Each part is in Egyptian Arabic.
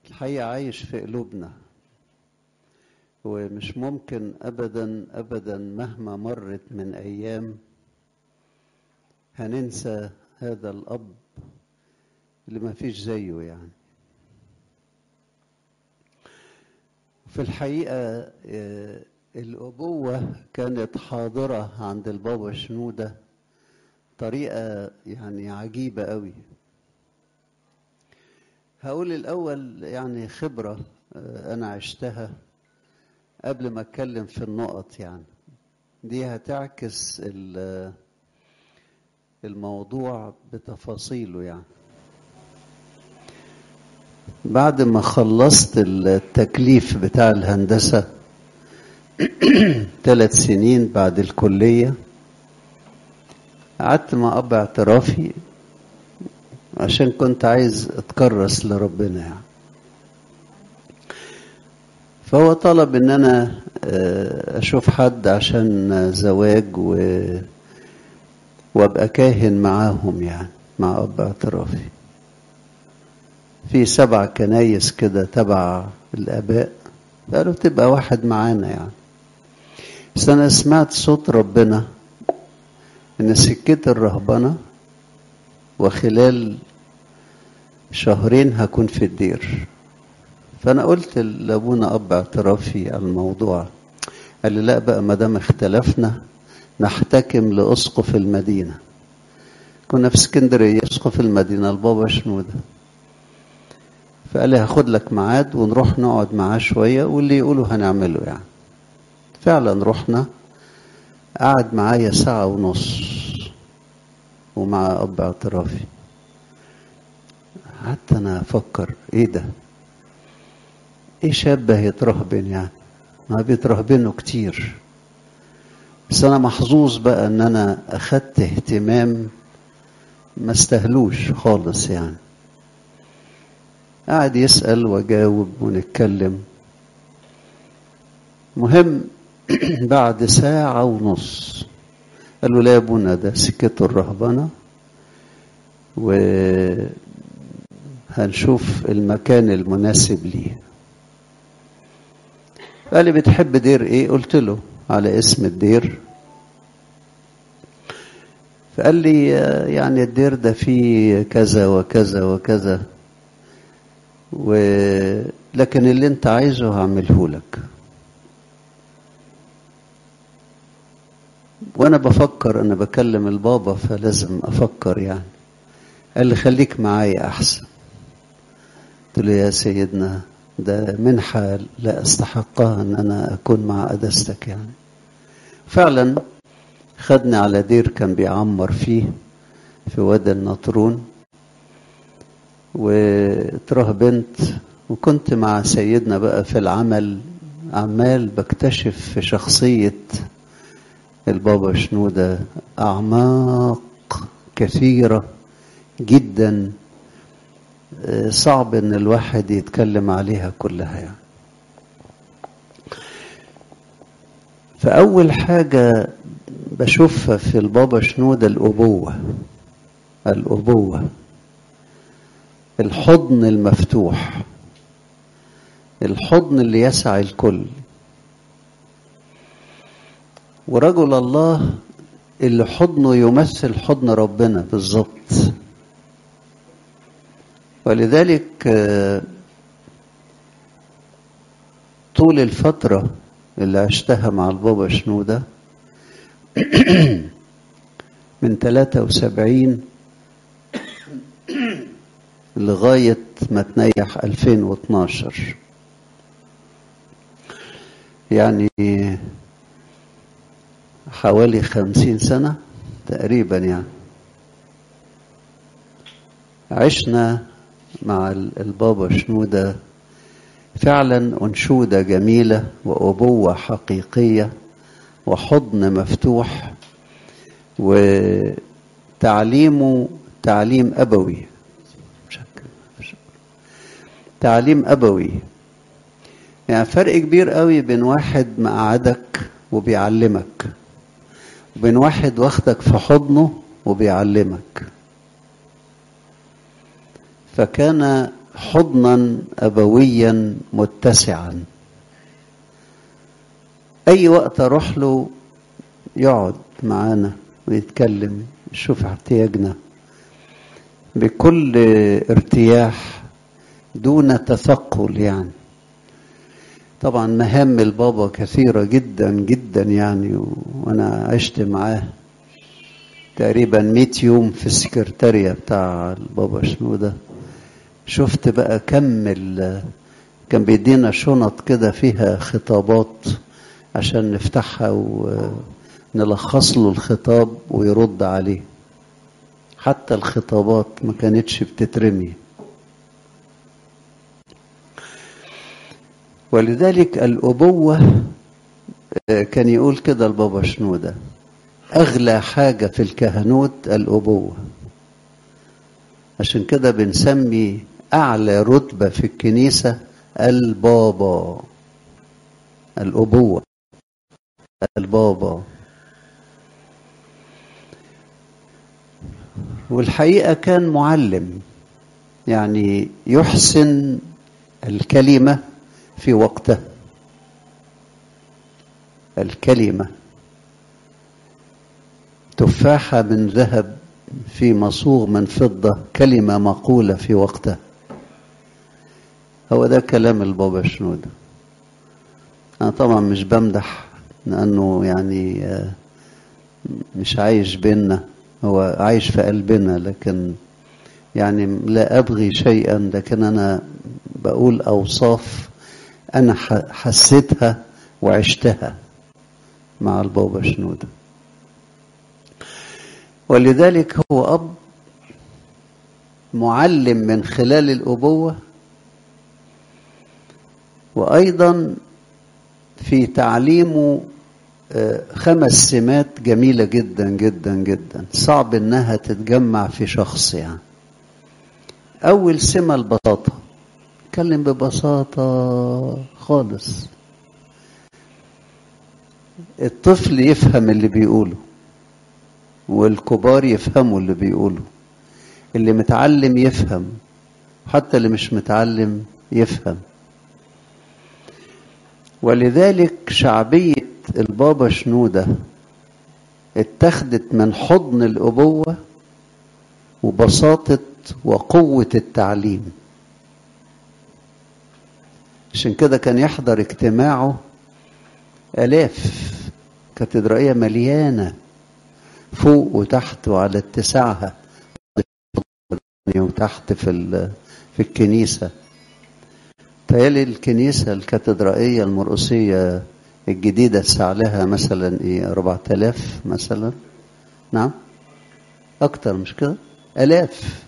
الحقيقة عايش في قلوبنا ومش ممكن أبدا أبدا مهما مرت من أيام هننسى هذا الأب اللي ما فيش زيه يعني في الحقيقة الأبوة كانت حاضرة عند البابا شنودة طريقة يعني عجيبة قوي هقول الأول يعني خبرة أنا عشتها قبل ما أتكلم في النقط يعني دي هتعكس الموضوع بتفاصيله يعني بعد ما خلصت التكليف بتاع الهندسة ثلاث سنين بعد الكلية قعدت مع أب اعترافي عشان كنت عايز اتكرس لربنا يعني فهو طلب ان انا اشوف حد عشان زواج و وابقى كاهن معاهم يعني مع اب اعترافي في سبع كنايس كده تبع الاباء قالوا تبقى واحد معانا يعني بس انا سمعت صوت ربنا ان سكة الرهبنة وخلال شهرين هكون في الدير فانا قلت لابونا اب اعترافي على الموضوع قال لي لا بقى ما دام اختلفنا نحتكم لاسقف المدينه كنا في اسكندريه اسقف المدينه البابا شنوده فقال لي هاخد لك ميعاد ونروح نقعد معاه شويه واللي يقوله هنعمله يعني فعلا رحنا قعد معايا ساعه ونص ومع اب اعترافي قعدت انا افكر ايه ده ايه شاب هيترهبن يعني ما بيترهبنوا كتير بس انا محظوظ بقى ان انا اخدت اهتمام ما استهلوش خالص يعني قعد يسأل واجاوب ونتكلم مهم بعد ساعة ونص قال له لا يا ابونا ده سكته الرهبنة وهنشوف المكان المناسب ليه قال لي بتحب دير ايه قلت له على اسم الدير فقال لي يعني الدير ده فيه كذا وكذا وكذا و لكن اللي انت عايزه هعمله لك وانا بفكر انا بكلم البابا فلازم افكر يعني قال لي خليك معايا احسن قلت له يا سيدنا ده منحة لا استحقها ان انا اكون مع قداستك يعني فعلا خدني على دير كان بيعمر فيه في وادي النطرون واترهبنت وكنت مع سيدنا بقى في العمل عمال بكتشف في شخصية البابا شنودة أعماق كثيرة جدا صعب ان الواحد يتكلم عليها كلها يعني فأول حاجة بشوفها في البابا شنودة الأبوة الأبوة الحضن المفتوح الحضن اللي يسع الكل ورجل الله اللي حضنه يمثل حضن ربنا بالظبط ولذلك طول الفترة اللي عشتها مع البابا شنودة من 73 لغاية ما تنيح 2012 يعني حوالي خمسين سنة تقريبا يعني عشنا مع البابا شنودة فعلا أنشودة جميلة وأبوة حقيقية وحضن مفتوح وتعليمه تعليم أبوي تعليم أبوي يعني فرق كبير قوي بين واحد مقعدك وبيعلمك وبين واحد واخدك في حضنه وبيعلمك فكان حضنا أبويا متسعا أي وقت أروح له يقعد معانا ويتكلم يشوف احتياجنا بكل ارتياح دون تثقل يعني طبعا مهام البابا كثيرة جدا جدا يعني وأنا عشت معاه تقريبا 100 يوم في السكرتارية بتاع البابا شنودة شفت بقى كم كان بيدينا شنط كده فيها خطابات عشان نفتحها ونلخص له الخطاب ويرد عليه حتى الخطابات ما كانتش بتترمي ولذلك الأبوة كان يقول كده البابا شنودة أغلى حاجة في الكهنوت الأبوة عشان كده بنسمي أعلى رتبة في الكنيسة البابا الأبوة البابا والحقيقة كان معلم يعني يحسن الكلمة في وقتها الكلمة تفاحة من ذهب في مصوغ من فضة كلمة مقولة في وقتها هو ده كلام البابا شنودة أنا طبعا مش بمدح لأنه يعني مش عايش بينا هو عايش في قلبنا لكن يعني لا أبغي شيئا لكن أنا بقول أوصاف أنا حسيتها وعشتها مع البابا شنودة ولذلك هو أب معلم من خلال الأبوة وأيضا في تعليمه خمس سمات جميلة جدا جدا جدا صعب انها تتجمع في شخص يعني اول سمة البساطة اتكلم ببساطة خالص الطفل يفهم اللي بيقوله والكبار يفهموا اللي بيقوله اللي متعلم يفهم حتى اللي مش متعلم يفهم ولذلك شعبية البابا شنودة اتخذت من حضن الأبوة وبساطة وقوة التعليم عشان كده كان يحضر اجتماعه آلاف كاتدرائية مليانة فوق وتحت وعلى اتساعها وتحت في في الكنيسة تهيألي الكنيسة الكاتدرائية المرقسية الجديدة سعلها مثلا ايه 4000 مثلا نعم أكتر مش كده آلاف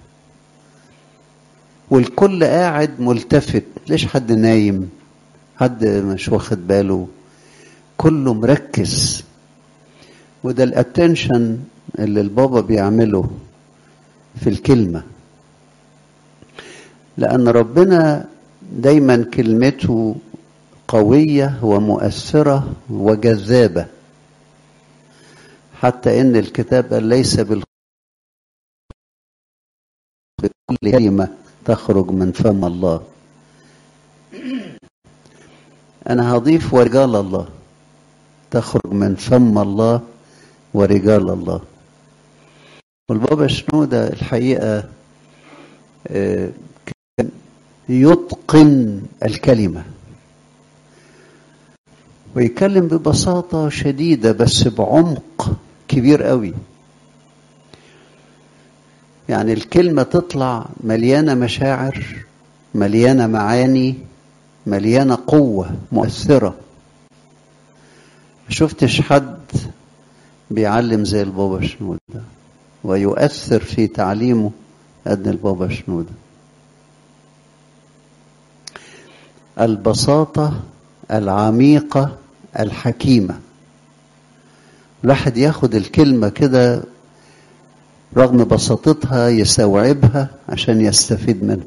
والكل قاعد ملتفت ليش حد نايم حد مش واخد باله كله مركز وده الاتنشن اللي البابا بيعمله في الكلمة لأن ربنا دايما كلمته قوية ومؤثرة وجذابة حتى إن الكتاب قال ليس بكل كلمة تخرج من فم الله أنا هضيف ورجال الله تخرج من فم الله ورجال الله والبابا شنودة الحقيقة كان يتقن الكلمة ويتكلم ببساطة شديدة بس بعمق كبير قوي يعني الكلمة تطلع مليانة مشاعر مليانة معاني مليانة قوة مؤثرة شفتش حد بيعلم زي البابا شنودة ويؤثر في تعليمه قد البابا شنودة البساطة العميقة الحكيمة الواحد ياخد الكلمة كده رغم بساطتها يستوعبها عشان يستفيد منها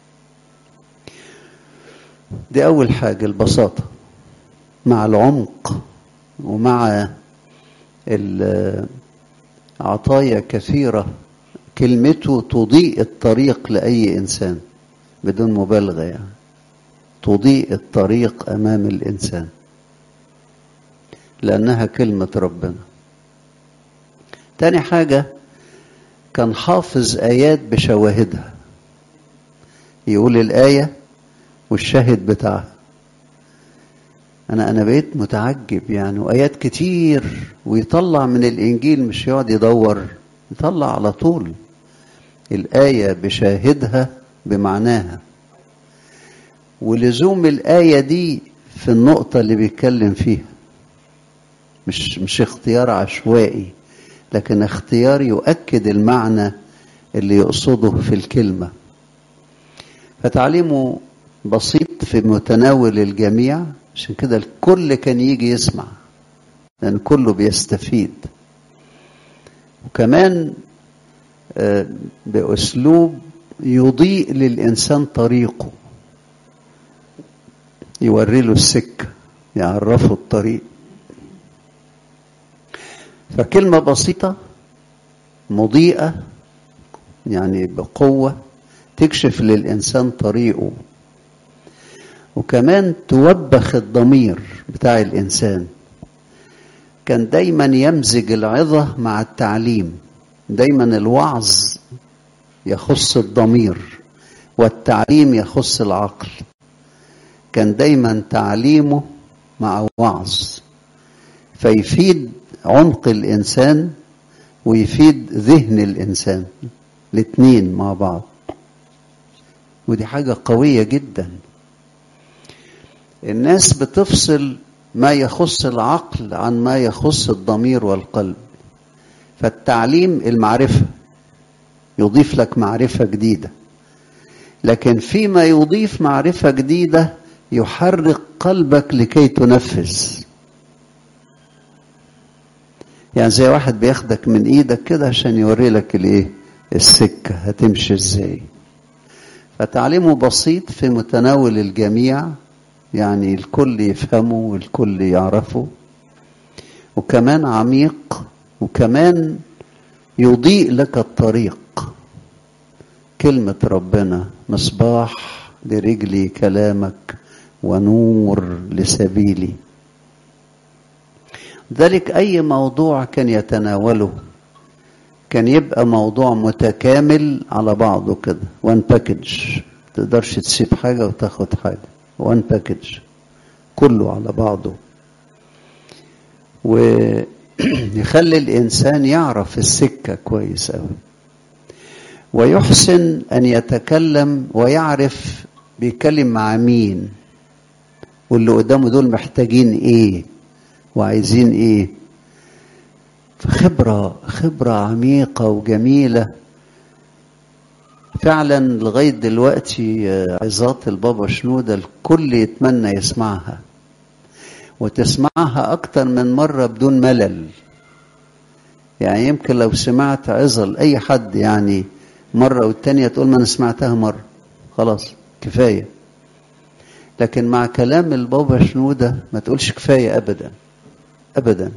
دي أول حاجة البساطة مع العمق ومع عطايا كثيرة كلمته تضيء الطريق لأي إنسان بدون مبالغة يعني تضيء الطريق أمام الإنسان لأنها كلمة ربنا تاني حاجة كان حافظ آيات بشواهدها يقول الآية والشاهد بتاعها أنا أنا بقيت متعجب يعني وآيات كتير ويطلع من الإنجيل مش يقعد يدور يطلع على طول الآية بشاهدها بمعناها ولزوم الآية دي في النقطة اللي بيتكلم فيها مش مش اختيار عشوائي لكن اختيار يؤكد المعنى اللي يقصده في الكلمة فتعليمه بسيط في متناول الجميع عشان كده الكل كان يجي يسمع لأن كله بيستفيد وكمان بأسلوب يضيء للإنسان طريقه يوري له السكة يعرفه الطريق فكلمة بسيطة مضيئة يعني بقوة تكشف للإنسان طريقه وكمان توبخ الضمير بتاع الإنسان كان دايما يمزج العظة مع التعليم دايما الوعظ يخص الضمير والتعليم يخص العقل كان دايما تعليمه مع وعظ فيفيد عمق الإنسان ويفيد ذهن الإنسان الاتنين مع بعض ودي حاجة قوية جدا الناس بتفصل ما يخص العقل عن ما يخص الضمير والقلب فالتعليم المعرفة يضيف لك معرفة جديدة لكن فيما يضيف معرفة جديدة يحرك قلبك لكي تنفذ يعني زي واحد بياخدك من ايدك كده عشان يوري لك الايه السكة هتمشي ازاي فتعليمه بسيط في متناول الجميع يعني الكل يفهمه والكل يعرفه وكمان عميق وكمان يضيء لك الطريق كلمة ربنا مصباح لرجلي كلامك ونور لسبيلي ذلك أي موضوع كان يتناوله كان يبقى موضوع متكامل على بعضه كده وان باكج تقدرش تسيب حاجة وتاخد حاجة وان باكج كله على بعضه ويخلي الإنسان يعرف السكة كويس أوي ويحسن أن يتكلم ويعرف بيتكلم مع مين واللي قدامه دول محتاجين ايه وعايزين ايه خبرة خبرة عميقة وجميلة فعلا لغاية دلوقتي عظات البابا شنودة الكل يتمنى يسمعها وتسمعها أكتر من مرة بدون ملل يعني يمكن لو سمعت عظة لأي حد يعني مرة والتانية تقول ما أنا سمعتها مرة خلاص كفاية لكن مع كلام البابا شنودة ما تقولش كفاية أبدا أبدا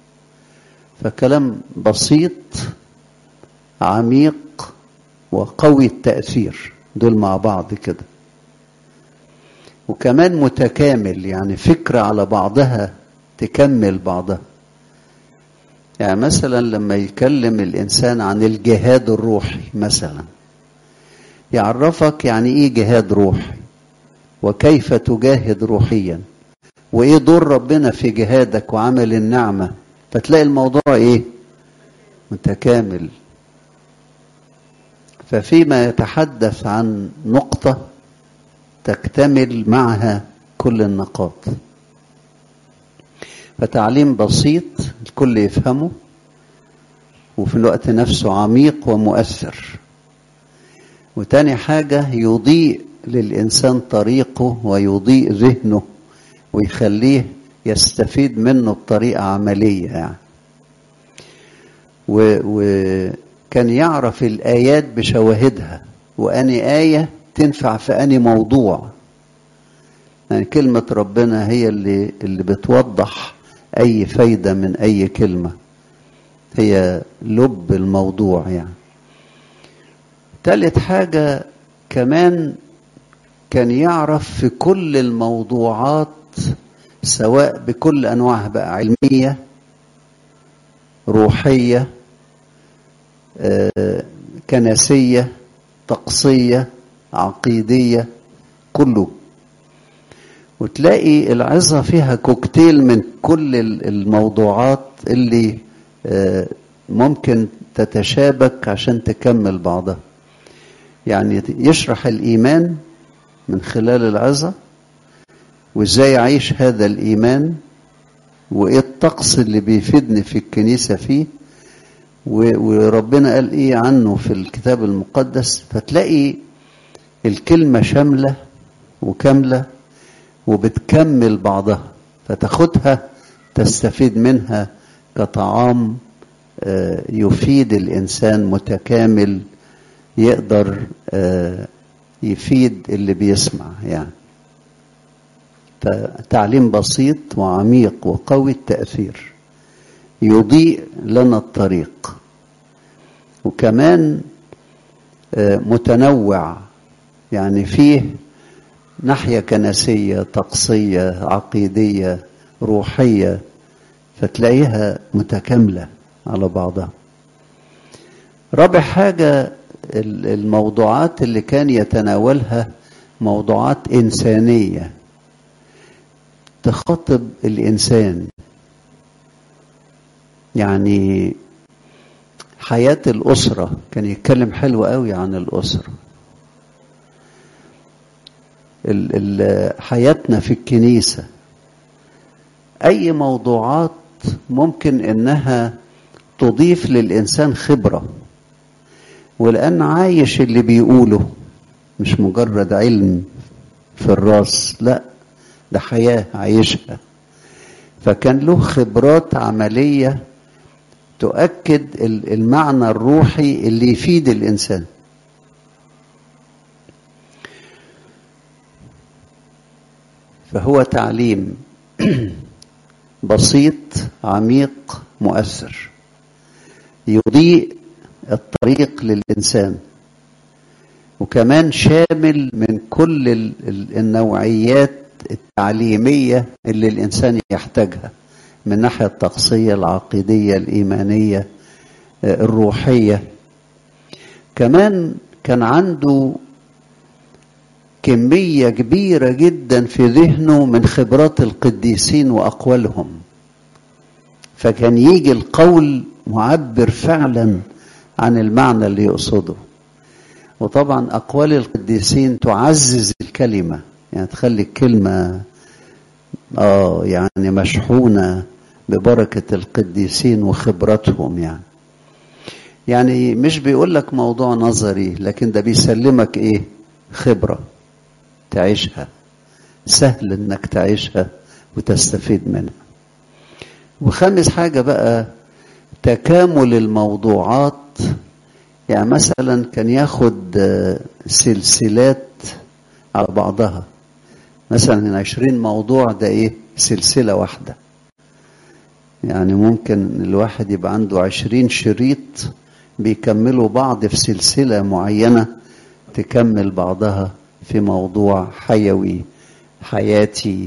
فكلام بسيط عميق وقوي التأثير دول مع بعض كده وكمان متكامل يعني فكرة على بعضها تكمل بعضها يعني مثلا لما يكلم الإنسان عن الجهاد الروحي مثلا يعرفك يعني إيه جهاد روحي وكيف تجاهد روحيا وإيه دور ربنا في جهادك وعمل النعمة فتلاقي الموضوع إيه متكامل ففيما يتحدث عن نقطة تكتمل معها كل النقاط فتعليم بسيط الكل يفهمه وفي الوقت نفسه عميق ومؤثر وتاني حاجة يضيء للإنسان طريقه ويضيء ذهنه ويخليه يستفيد منه بطريقة عملية يعني وكان يعرف الآيات بشواهدها وأني آية تنفع في أني موضوع يعني كلمة ربنا هي اللي, اللي بتوضح أي فايدة من أي كلمة هي لب الموضوع يعني تالت حاجة كمان كان يعرف في كل الموضوعات سواء بكل انواعها بقى علميه روحيه آه، كنسيه طقسيه عقيديه كله وتلاقي العظه فيها كوكتيل من كل الموضوعات اللي آه، ممكن تتشابك عشان تكمل بعضها يعني يشرح الايمان من خلال العظه وازاي اعيش هذا الايمان وايه الطقس اللي بيفيدني في الكنيسه فيه وربنا قال ايه عنه في الكتاب المقدس فتلاقي الكلمه شامله وكامله وبتكمل بعضها فتاخدها تستفيد منها كطعام يفيد الانسان متكامل يقدر يفيد اللي بيسمع يعني تعليم بسيط وعميق وقوي التأثير يضيء لنا الطريق وكمان متنوع يعني فيه ناحية كنسية طقسية عقيدية روحية فتلاقيها متكاملة على بعضها رابع حاجة الموضوعات اللي كان يتناولها موضوعات إنسانية تخاطب الإنسان يعني حياة الأسرة كان يتكلم حلو قوي عن الأسرة ال ال حياتنا في الكنيسة أي موضوعات ممكن إنها تضيف للإنسان خبرة ولأن عايش اللي بيقوله مش مجرد علم في الراس لا ده حياة عايشها فكان له خبرات عملية تؤكد المعنى الروحي اللي يفيد الإنسان فهو تعليم بسيط عميق مؤثر يضيء الطريق للإنسان وكمان شامل من كل النوعيات التعليمية اللي الإنسان يحتاجها من الناحية الطقسية العقيدية الإيمانية الروحية كمان كان عنده كمية كبيرة جدا في ذهنه من خبرات القديسين وأقوالهم فكان يجي القول معبر فعلا عن المعنى اللي يقصده وطبعا أقوال القديسين تعزز الكلمة يعني تخلي الكلمة آه يعني مشحونة ببركة القديسين وخبرتهم يعني يعني مش بيقول لك موضوع نظري لكن ده بيسلمك ايه خبرة تعيشها سهل انك تعيشها وتستفيد منها وخامس حاجة بقى تكامل الموضوعات يعني مثلا كان ياخد سلسلات على بعضها مثلا من عشرين موضوع ده ايه سلسلة واحدة يعني ممكن الواحد يبقى عنده عشرين شريط بيكملوا بعض في سلسلة معينة تكمل بعضها في موضوع حيوي حياتي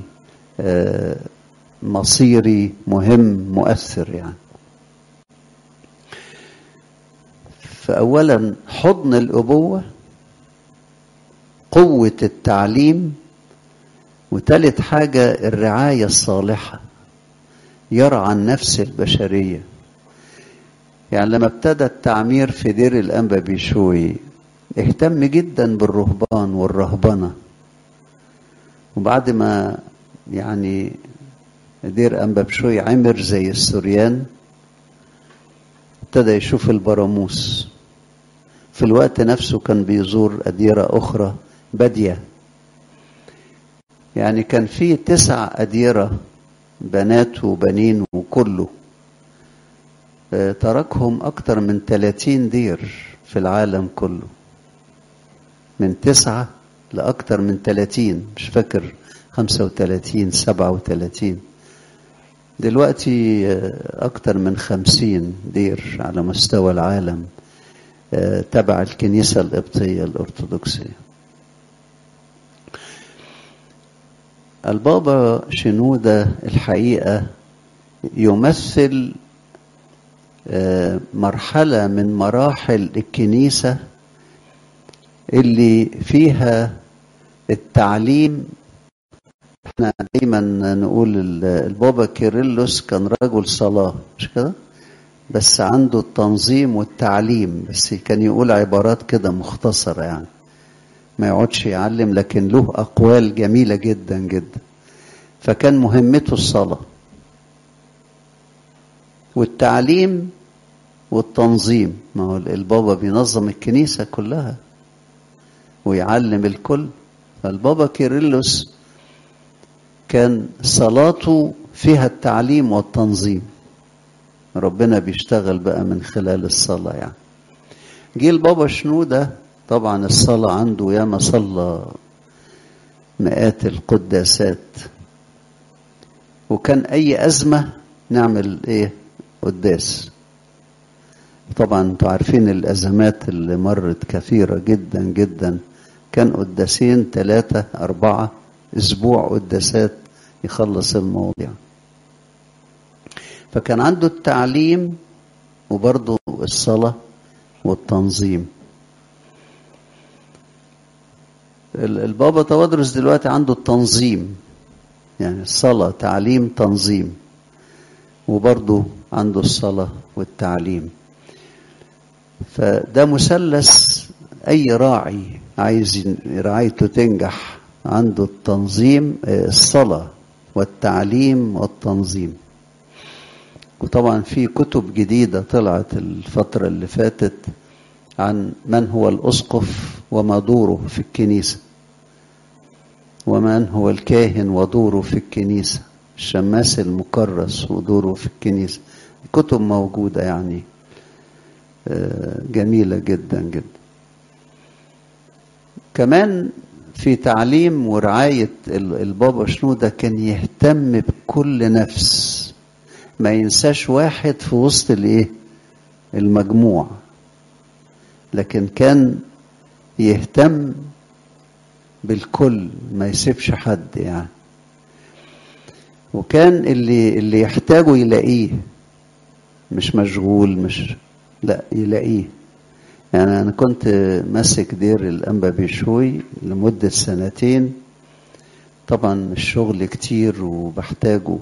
مصيري مهم مؤثر يعني فأولا حضن الأبوة قوة التعليم وتالت حاجة الرعاية الصالحة يرعى النفس البشرية يعني لما ابتدى التعمير في دير الأنبا بيشوي اهتم جدا بالرهبان والرهبنة وبعد ما يعني دير أنبا بشوي عمر زي السوريان ابتدى يشوف البراموس في الوقت نفسه كان بيزور أديرة أخرى بادية يعني كان في تسع أديرة بنات وبنين وكله تركهم أكتر من 30 دير في العالم كله من تسعة لأكتر من 30 مش فاكر 35 37 دلوقتي أكتر من 50 دير على مستوى العالم تبع الكنيسة القبطية الأرثوذكسية البابا شنودة الحقيقة يمثل مرحلة من مراحل الكنيسة اللي فيها التعليم احنا دايما نقول البابا كيرلس كان رجل صلاة مش كده بس عنده التنظيم والتعليم بس كان يقول عبارات كده مختصرة يعني ما يقعدش يعلم لكن له أقوال جميلة جدا جدا فكان مهمته الصلاة والتعليم والتنظيم ما هو البابا بينظم الكنيسة كلها ويعلم الكل فالبابا كيرلس كان صلاته فيها التعليم والتنظيم ربنا بيشتغل بقى من خلال الصلاة يعني جه البابا شنودة طبعا الصلاة عنده ياما صلى مئات القداسات وكان أي أزمة نعمل إيه قداس طبعا انتوا عارفين الأزمات اللي مرت كثيرة جدا جدا كان قداسين ثلاثة أربعة أسبوع قداسات يخلص الموضوع فكان عنده التعليم وبرضه الصلاة والتنظيم البابا توادرس دلوقتي عنده التنظيم يعني الصلاة تعليم تنظيم وبرضه عنده الصلاة والتعليم فده مثلث أي راعي عايز رعايته تنجح عنده التنظيم الصلاة والتعليم والتنظيم وطبعا في كتب جديدة طلعت الفترة اللي فاتت عن من هو الأسقف وما دوره في الكنيسة ومن هو الكاهن ودوره في الكنيسة الشماس المكرس ودوره في الكنيسة كتب موجودة يعني جميلة جدا جدا كمان في تعليم ورعاية البابا شنودة كان يهتم بكل نفس ما ينساش واحد في وسط الايه المجموع لكن كان يهتم بالكل ما يسيبش حد يعني وكان اللي اللي يحتاجه يلاقيه مش مشغول مش لا يلاقيه يعني انا كنت ماسك دير الانبا بيشوي لمده سنتين طبعا الشغل كتير وبحتاجه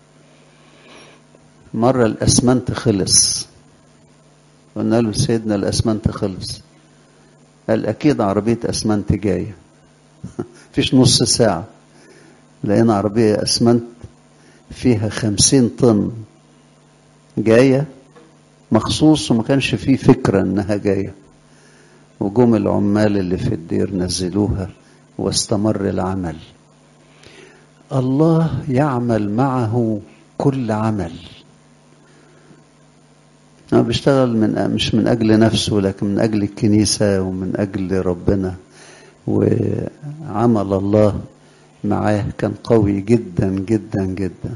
مرة الأسمنت خلص قلنا له سيدنا الأسمنت خلص قال أكيد عربية أسمنت جاية فيش نص ساعة لقينا عربية أسمنت فيها خمسين طن جاية مخصوص وما كانش فيه فكرة إنها جاية وجم العمال اللي في الدير نزلوها واستمر العمل الله يعمل معه كل عمل هو بيشتغل من مش من أجل نفسه لكن من أجل الكنيسة ومن أجل ربنا وعمل الله معاه كان قوي جدا جدا جدا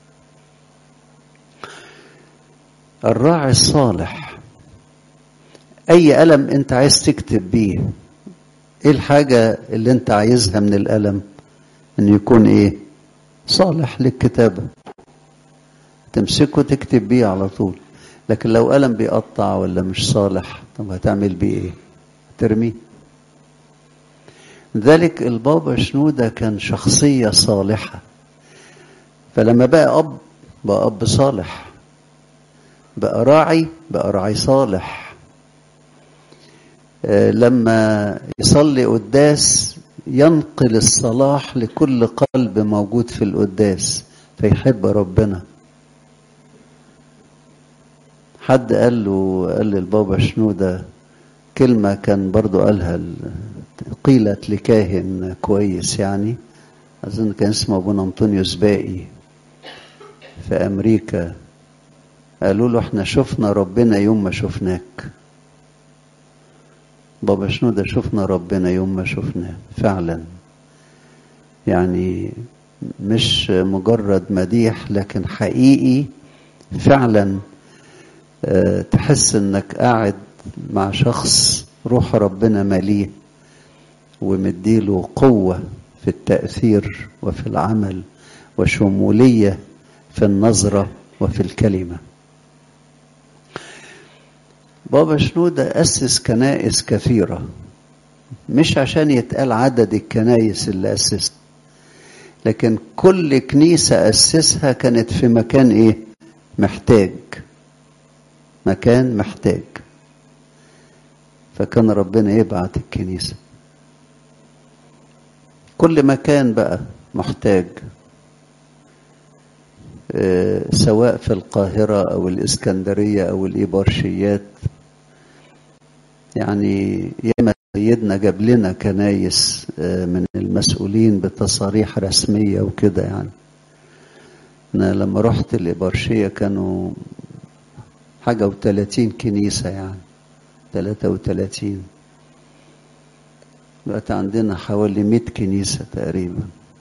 الراعي الصالح أي ألم أنت عايز تكتب بيه إيه الحاجة اللي أنت عايزها من الألم إنه يكون إيه صالح للكتابة تمسكه تكتب بيه على طول لكن لو قلم بيقطع ولا مش صالح طب هتعمل بيه ايه ترميه ذلك البابا شنودة كان شخصية صالحة فلما بقى أب بقى أب صالح بقى راعي بقى راعي صالح لما يصلي قداس ينقل الصلاح لكل قلب موجود في القداس فيحب ربنا حد قال له قال للبابا شنودة كلمة كان برضو قالها قيلت لكاهن كويس يعني أظن كان اسمه أبونا أنطونيوس باقي في أمريكا قالوا له احنا شفنا ربنا يوم ما شفناك بابا شنودة شفنا ربنا يوم ما شفناه فعلا يعني مش مجرد مديح لكن حقيقي فعلا تحس انك قاعد مع شخص روح ربنا مليه ومديله قوة في التأثير وفي العمل وشمولية في النظرة وفي الكلمة بابا شنودة أسس كنائس كثيرة مش عشان يتقال عدد الكنايس اللي أسسها لكن كل كنيسة أسسها كانت في مكان إيه؟ محتاج مكان محتاج فكان ربنا يبعت الكنيسة كل مكان بقى محتاج أه سواء في القاهرة أو الإسكندرية أو الإبارشيات يعني ياما سيدنا جاب لنا كنايس أه من المسؤولين بتصاريح رسمية وكده يعني أنا لما رحت الإبارشية كانوا حاجة وثلاثين كنيسة يعني ثلاثة وثلاثين بقت عندنا حوالي مئة كنيسة تقريبا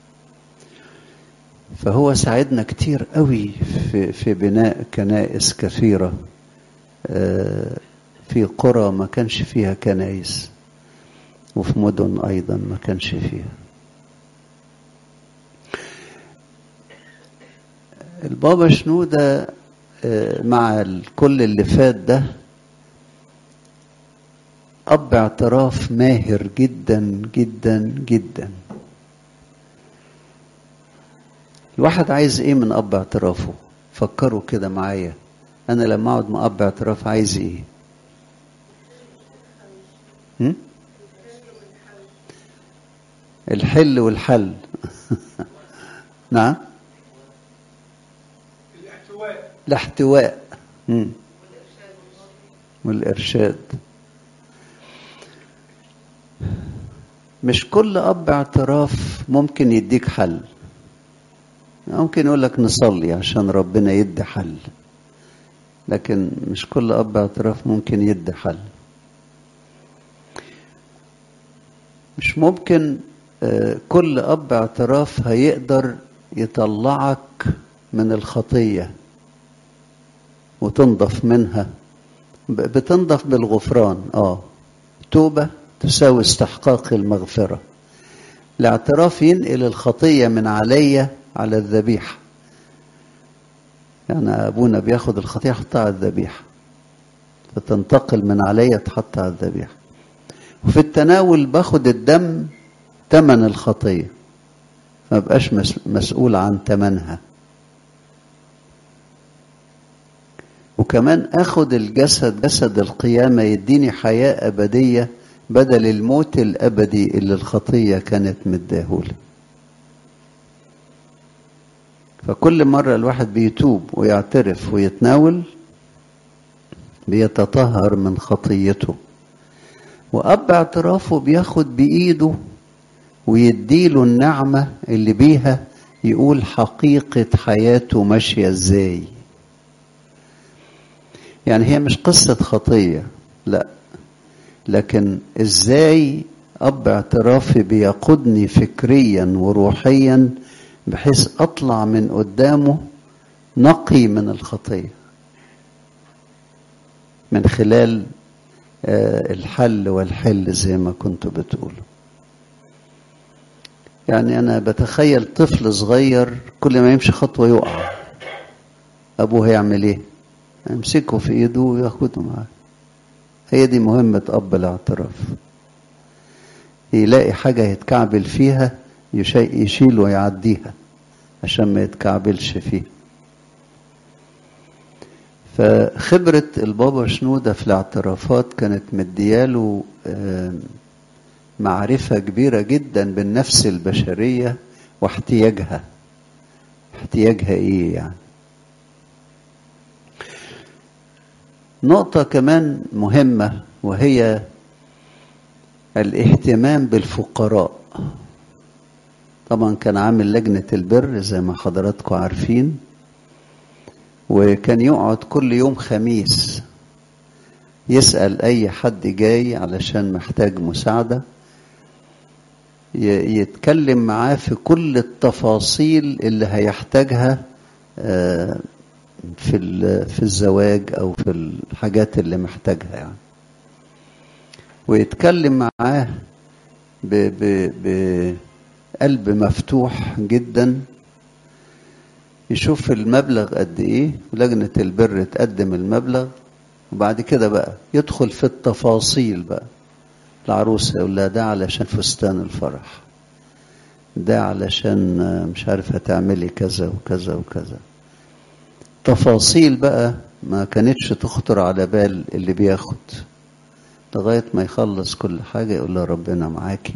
فهو ساعدنا كتير قوي في, في بناء كنائس كثيرة في قرى ما كانش فيها كنائس وفي مدن أيضا ما كانش فيها البابا شنودة مع كل اللي فات ده أب اعتراف ماهر جدا جدا جدا الواحد عايز ايه من اب اعترافه فكروا كده معايا انا لما اقعد مع اب اعتراف عايز ايه هم؟ الحل والحل نعم الاحتواء الاحتواء مم. والارشاد مش كل اب اعتراف ممكن يديك حل ممكن يقول لك نصلي عشان ربنا يدي حل لكن مش كل اب اعتراف ممكن يدي حل مش ممكن كل اب اعتراف هيقدر يطلعك من الخطيه وتنضف منها بتنضف بالغفران اه توبه تساوي استحقاق المغفره الاعتراف ينقل الخطيه من عليا على الذبيحة يعني أبونا بياخد الخطية يحطها على الذبيحة فتنتقل من عليا تحط على الذبيحة وفي التناول باخد الدم تمن الخطية ما بقاش مسؤول عن تمنها وكمان اخد الجسد جسد القيامة يديني حياة أبدية بدل الموت الأبدي اللي الخطية كانت مديهولي فكل مرة الواحد بيتوب ويعترف ويتناول بيتطهر من خطيته وأب اعترافه بياخد بإيده ويديله النعمة اللي بيها يقول حقيقة حياته ماشية ازاي يعني هي مش قصة خطية لا لكن ازاي أب اعترافي بيقودني فكريا وروحيا بحيث اطلع من قدامه نقي من الخطيه من خلال الحل والحل زي ما كنتوا بتقولوا يعني انا بتخيل طفل صغير كل ما يمشي خطوه يقع ابوه هيعمل ايه يمسكه في ايده وياخده معاه هي دي مهمه اب الاعتراف يلاقي حاجه يتكعبل فيها يشيل ويعديها عشان ما يتكعبلش فيه فخبرة البابا شنودة في الاعترافات كانت مدياله معرفة كبيرة جدا بالنفس البشرية واحتياجها احتياجها ايه يعني نقطة كمان مهمة وهي الاهتمام بالفقراء طبعا كان عامل لجنة البر زي ما حضراتكم عارفين وكان يقعد كل يوم خميس يسأل أي حد جاي علشان محتاج مساعدة يتكلم معاه في كل التفاصيل اللي هيحتاجها في في الزواج أو في الحاجات اللي محتاجها يعني ويتكلم معاه ب ب ب قلب مفتوح جدا يشوف المبلغ قد ايه ولجنة البر تقدم المبلغ وبعد كده بقى يدخل في التفاصيل بقى العروسة يقول لها ده علشان فستان الفرح ده علشان مش عارف هتعملي كذا وكذا وكذا تفاصيل بقى ما كانتش تخطر على بال اللي بياخد لغاية ما يخلص كل حاجة يقول لها ربنا معاكي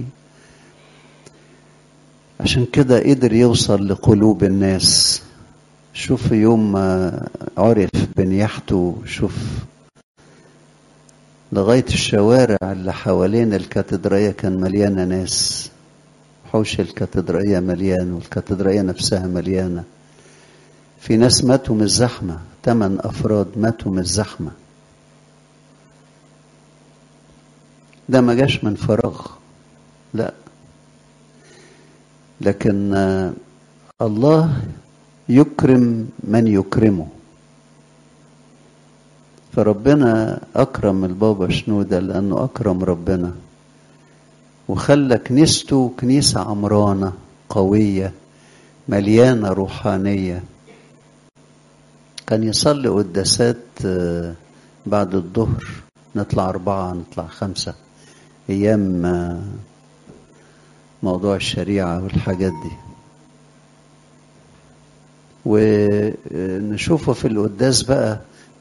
عشان كده قدر يوصل لقلوب الناس شوف يوم ما عرف بنياحته شوف لغاية الشوارع اللي حوالين الكاتدرائية كان مليانة ناس حوش الكاتدرائية مليان والكاتدرائية نفسها مليانة في ناس ماتوا من الزحمة ثمان أفراد ماتوا من الزحمة ده ما جاش من فراغ لا لكن الله يكرم من يكرمه فربنا أكرم البابا شنودة لأنه أكرم ربنا وخلى كنيسته كنيسة عمرانة قوية مليانة روحانية كان يصلي قداسات بعد الظهر نطلع أربعة نطلع خمسة أيام موضوع الشريعة والحاجات دي ونشوفه في القداس بقى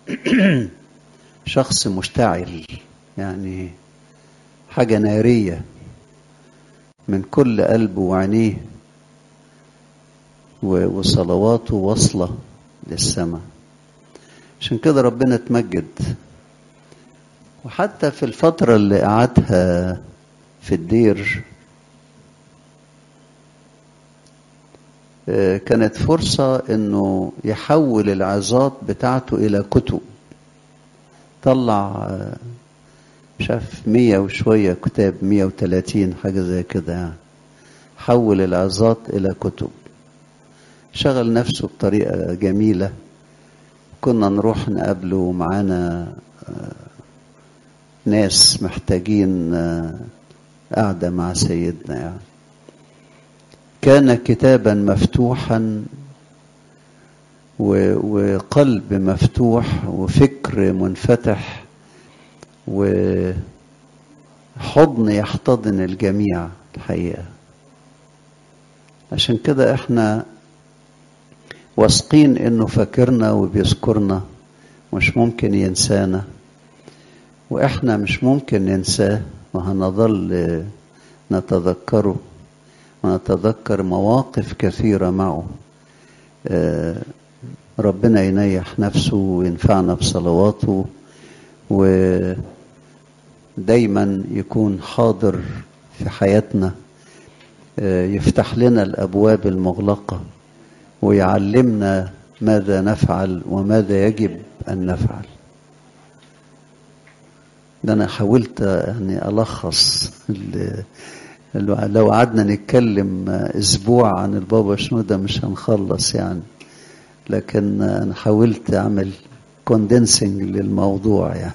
شخص مشتعل يعني حاجة نارية من كل قلبه وعينيه وصلواته واصلة للسماء عشان كده ربنا اتمجد وحتى في الفترة اللي قعدها في الدير كانت فرصة انه يحول العظات بتاعته الى كتب طلع مش عارف مية وشوية كتاب مية وتلاتين حاجة زي كده يعني حول العظات إلى كتب شغل نفسه بطريقة جميلة كنا نروح نقابله معانا ناس محتاجين قاعدة مع سيدنا يعني كان كتابا مفتوحا وقلب مفتوح وفكر منفتح وحضن يحتضن الجميع الحقيقة عشان كده احنا واثقين انه فاكرنا وبيذكرنا مش ممكن ينسانا واحنا مش ممكن ننساه وهنظل نتذكره ونتذكر مواقف كثيرة معه ربنا ينيح نفسه وينفعنا بصلواته ودايما يكون حاضر في حياتنا يفتح لنا الابواب المغلقه ويعلمنا ماذا نفعل وماذا يجب ان نفعل ده انا حاولت يعني الخص لو قعدنا نتكلم اسبوع عن البابا شنودة مش هنخلص يعني لكن انا حاولت اعمل كوندنسنج للموضوع يعني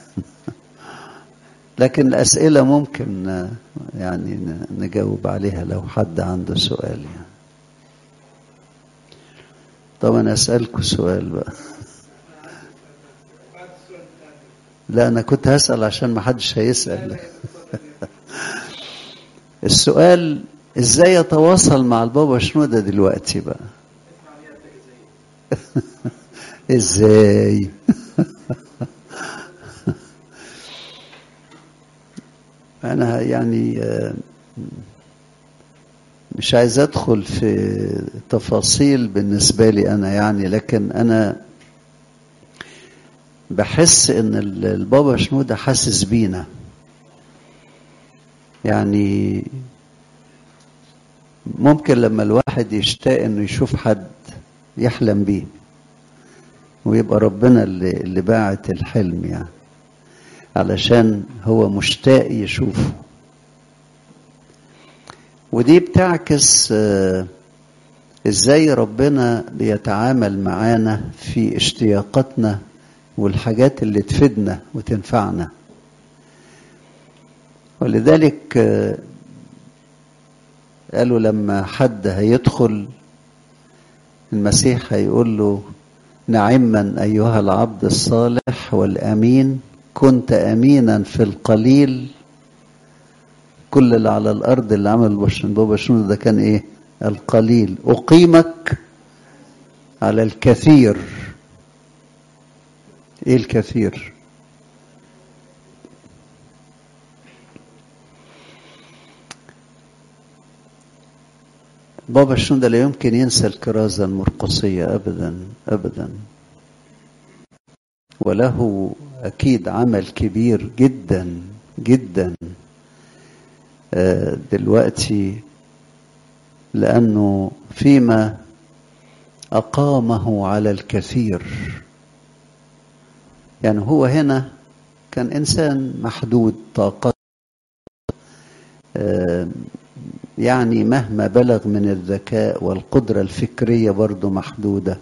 لكن الاسئله ممكن يعني نجاوب عليها لو حد عنده سؤال يعني طبعا اسالكم سؤال بقى لا انا كنت هسال عشان ما حدش هيسال السؤال ازاي يتواصل مع البابا شنودة دلوقتي بقى ازاي انا يعني مش عايز ادخل في تفاصيل بالنسبه لي انا يعني لكن انا بحس ان البابا شنودة حاسس بينا يعني ممكن لما الواحد يشتاق انه يشوف حد يحلم بيه ويبقى ربنا اللي, اللي باعت الحلم يعني علشان هو مشتاق يشوفه ودي بتعكس ازاي ربنا بيتعامل معانا في اشتياقاتنا والحاجات اللي تفيدنا وتنفعنا ولذلك قالوا لما حد هيدخل المسيح هيقول له نعما أيها العبد الصالح والأمين كنت أمينا في القليل كل اللي على الأرض اللي عمل بابا شنودة ده كان إيه القليل أقيمك على الكثير إيه الكثير بابا شنودة لا يمكن ينسى الكرازة المرقصية أبدا أبدا وله أكيد عمل كبير جدا جدا دلوقتي لأنه فيما أقامه على الكثير يعني هو هنا كان إنسان محدود طاقات يعني مهما بلغ من الذكاء والقدرة الفكرية برضه محدودة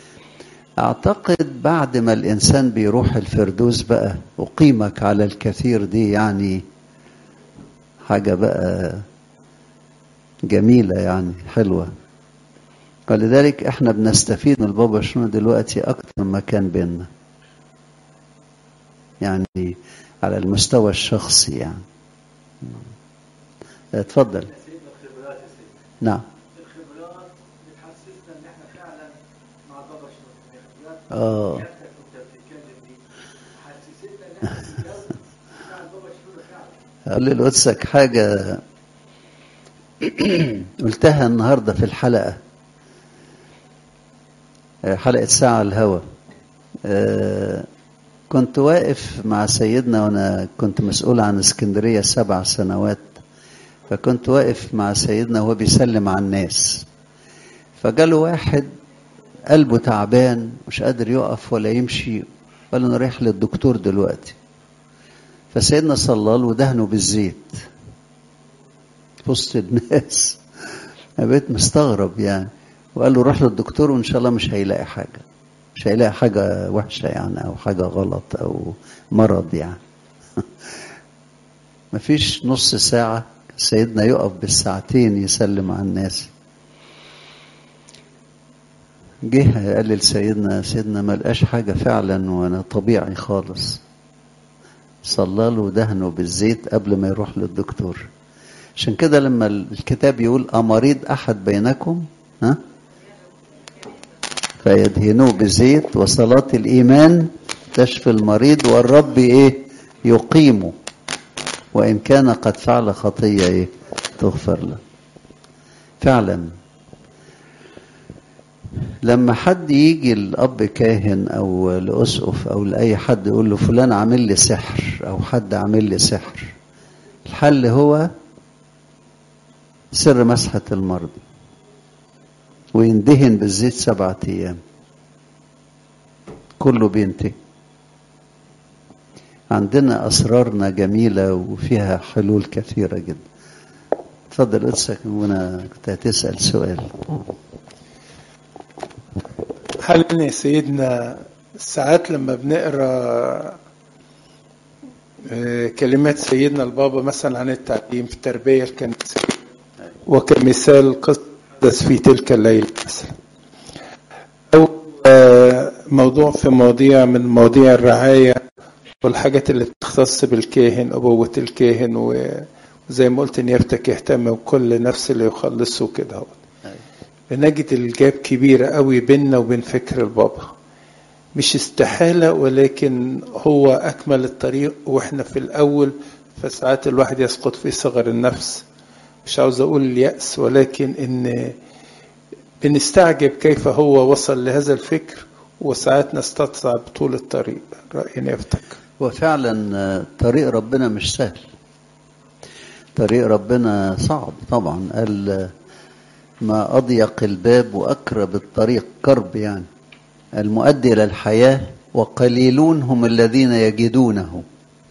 أعتقد بعد ما الإنسان بيروح الفردوس بقى أقيمك على الكثير دي يعني حاجة بقى جميلة يعني حلوة ولذلك احنا بنستفيد من البابا شنو دلوقتي أكتر ما كان بينا يعني على المستوى الشخصي يعني اتفضل نعم الخبرات بتحسسنا ان احنا فعلا مع بابا شنودة اه كنت بتتكلم دي حسستنا ان احنا في الجو بتاع بابا شنودة فعلا اقول لقدسك حاجة قلتها النهاردة في الحلقة حلقة ساعة الهوى كنت واقف مع سيدنا وانا كنت مسؤول عن اسكندرية سبع سنوات فكنت واقف مع سيدنا وهو بيسلم على الناس فجاله واحد قلبه تعبان مش قادر يقف ولا يمشي قال انا رايح للدكتور دلوقتي فسيدنا صلى له ودهنه بالزيت في وسط الناس انا بقيت مستغرب يعني وقال له روح للدكتور وان شاء الله مش هيلاقي حاجه مش هيلاقي حاجه وحشه يعني او حاجه غلط او مرض يعني مفيش نص ساعه سيدنا يقف بالساعتين يسلم على الناس جه قال لسيدنا سيدنا ما لقاش حاجة فعلا وانا طبيعي خالص صلى له دهنه بالزيت قبل ما يروح للدكتور عشان كده لما الكتاب يقول أمريض أحد بينكم ها فيدهنوه بزيت وصلاة الإيمان تشفي المريض والرب إيه يقيمه وإن كان قد فعل خطية إيه تغفر له فعلا لما حد يجي الأب كاهن أو لأسقف أو لأي حد يقول له فلان عامل لي سحر أو حد عامل لي سحر الحل هو سر مسحة المرض ويندهن بالزيت سبعة أيام كله بينتهي عندنا أسرارنا جميلة وفيها حلول كثيرة جدا اتفضل قدسك وانا كنت هتسأل سؤال هل يا سيدنا ساعات لما بنقرا كلمات سيدنا البابا مثلا عن التعليم في التربية الكنسية وكمثال قصص في تلك الليلة مثلا أو موضوع في مواضيع من مواضيع الرعاية والحاجات اللي بتختص بالكاهن أبوة الكاهن وزي ما قلت نيابتك يهتم بكل نفس اللي يخلصه كده بنجد الجاب كبيرة قوي بيننا وبين فكر البابا مش استحالة ولكن هو أكمل الطريق وإحنا في الأول فساعات الواحد يسقط في صغر النفس مش عاوز أقول اليأس ولكن إن بنستعجب كيف هو وصل لهذا الفكر وساعات نستصعب طول الطريق رأيي يفتك وفعلا طريق ربنا مش سهل طريق ربنا صعب طبعا قال ما أضيق الباب وأقرب الطريق كرب يعني المؤدي إلى الحياة وقليلون هم الذين يجدونه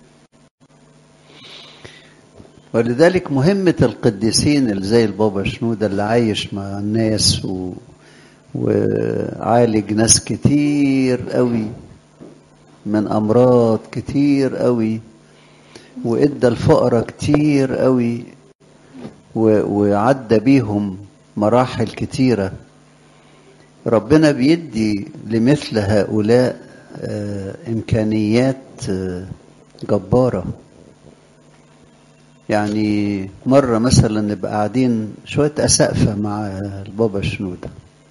ولذلك مهمة القديسين اللي زي البابا شنودة اللي عايش مع الناس و... وعالج ناس كتير قوي من أمراض كتير قوي وإدى الفقراء كتير قوي و- وعدى بيهم مراحل كتيرة ربنا بيدي لمثل هؤلاء آه، إمكانيات آه، جبارة يعني مرة مثلا نبقى قاعدين شوية أسقفة مع البابا شنودة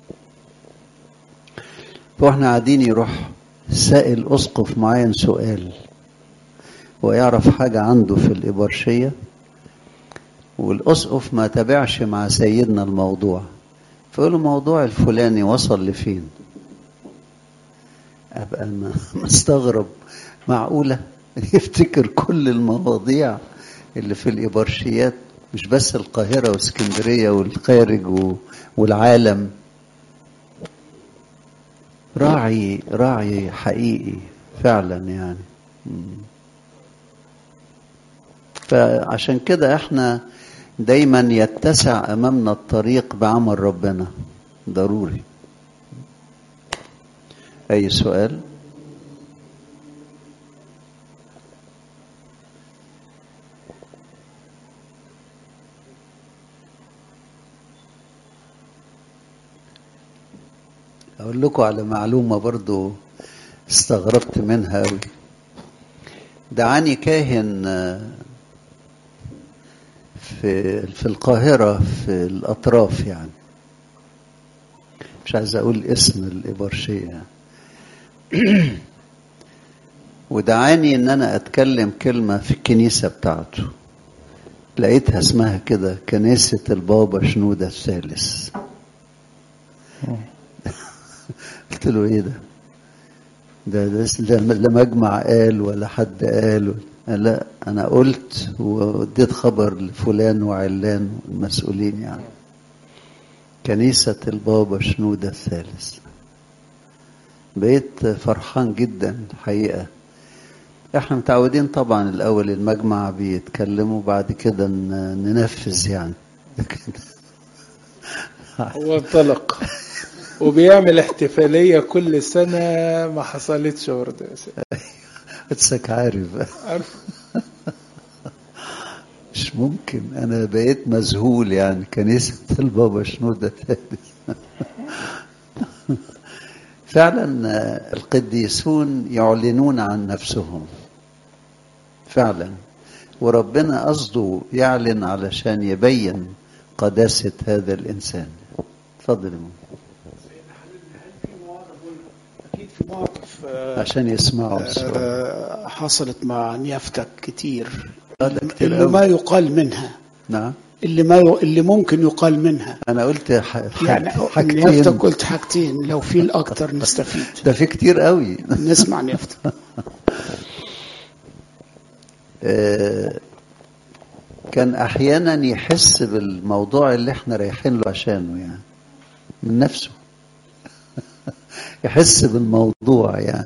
فاحنا قاعدين يروح سائل أسقف معين سؤال ويعرف حاجة عنده في الإبرشية والأسقف ما تابعش مع سيدنا الموضوع فيقول له الموضوع الفلاني وصل لفين أبقى ما- مستغرب معقولة يفتكر كل المواضيع اللي في الإبرشيات مش بس القاهرة واسكندرية والخارج و- والعالم راعي راعي حقيقي فعلا يعني مم. فعشان كده احنا دايما يتسع امامنا الطريق بعمل ربنا ضروري اي سؤال اقول لكم على معلومه برضو استغربت منها قوي دعاني كاهن آه، في في القاهره في الاطراف يعني مش عايز اقول اسم الابرشيه يعني. ودعاني ان انا اتكلم كلمه في الكنيسه بتاعته لقيتها اسمها كده كنيسه البابا شنوده الثالث قلت له ايه ده ده, ده لا لا مجمع قال ولا حد قال قال لا انا قلت واديت خبر لفلان وعلان المسؤولين يعني كنيسة البابا شنودة الثالث بقيت فرحان جدا الحقيقة احنا متعودين طبعا الاول المجمع بيتكلموا بعد كده ن- ننفذ يعني لكن هو انطلق وبيعمل احتفالية كل سنة ما حصلتش برضه يا سيدي. اتسك عارف عارف مش ممكن انا بقيت مذهول يعني كنيسة البابا شنودة الثالث فعلا آه، القديسون يعلنون عن نفسهم فعلا وربنا قصده يعلن علشان يبين قداسة هذا الإنسان اتفضل يا ماما. في مواقف اكيد في مواقف آه، عشان يسمعوا السؤال آه، حصلت مع نيافتك كتير هذا كتير اللي قوي. ما يقال منها نعم اللي ما ي... اللي ممكن يقال منها أنا قلت ح- يعني حاجتين نيافتك قلت حاجتين لو في الاكتر نستفيد ده في كتير قوي نسمع نيافتك آه، كان احيانا يحس بالموضوع اللي احنا رايحين له عشانه يعني من نفسه يحس بالموضوع يعني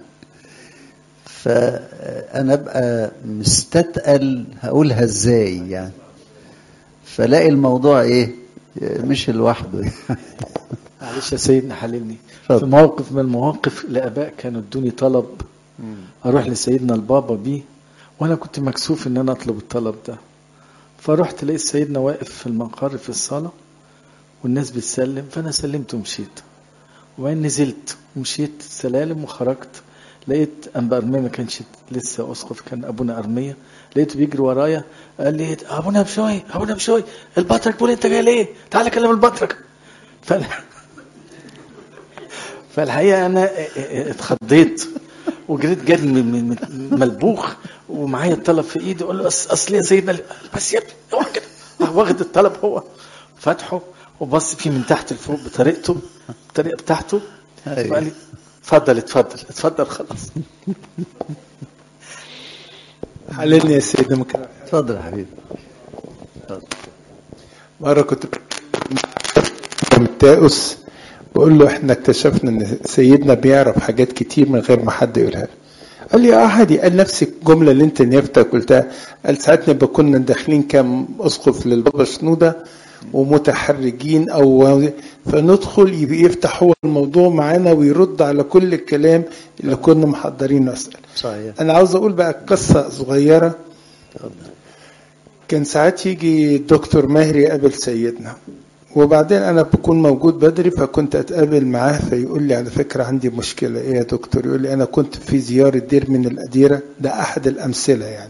فانا ابقى مستتقل هقولها ازاي يعني فلاقي الموضوع ايه مش لوحده يعني معلش يا سيدنا حللني اتفضل. في موقف من المواقف الاباء كانوا ادوني طلب اروح لسيدنا البابا بيه وانا كنت مكسوف ان انا اطلب الطلب ده فرحت لقيت سيدنا واقف في المقر في الصاله والناس بتسلم فانا سلمت ومشيت وبعدين نزلت ومشيت السلالم وخرجت لقيت انبا ارميه ما كانش لسه اسقف كان ابونا ارميه لقيته بيجري ورايا قال لي ابونا بشوي ابونا بشوي البطرك بيقول انت جاي ليه؟ تعالى كلم البطرك فانا فالحقيقه انا اتخضيت وجريت جري من- من- من- ملبوخ ومعايا الطلب في ايدي اقول له أص- اصل يا سيدنا بس يا ابني اوعى كده راح واخد الطلب هو فتحه وبص فيه من تحت لفوق بطريقته الطريقه بتاعته أيوة. وقال لي اتفضل اتفضل اتفضل خلاص حللني يا سيدي ممكن اتفضل يا حبيبي اتفضل. مرة كنت متاؤس بقول له احنا اكتشفنا ان سيدنا بيعرف حاجات كتير من غير ما حد يقولها له. قال لي اه عادي قال نفس الجملة اللي انت نيفتك قلتها قال ساعات نبقى كنا داخلين كام اسقف للبابا شنودة ومتحرجين او فندخل يبقى يفتح هو الموضوع معانا ويرد على كل الكلام اللي كنا محضرين نسأل صحيح انا عاوز اقول بقى قصة صغيرة اتفضل كان ساعات يجي الدكتور ماهر يقابل سيدنا وبعدين انا بكون موجود بدري فكنت اتقابل معاه فيقول لي على فكره عندي مشكله ايه يا دكتور يقول لي انا كنت في زياره دير من الاديره ده احد الامثله يعني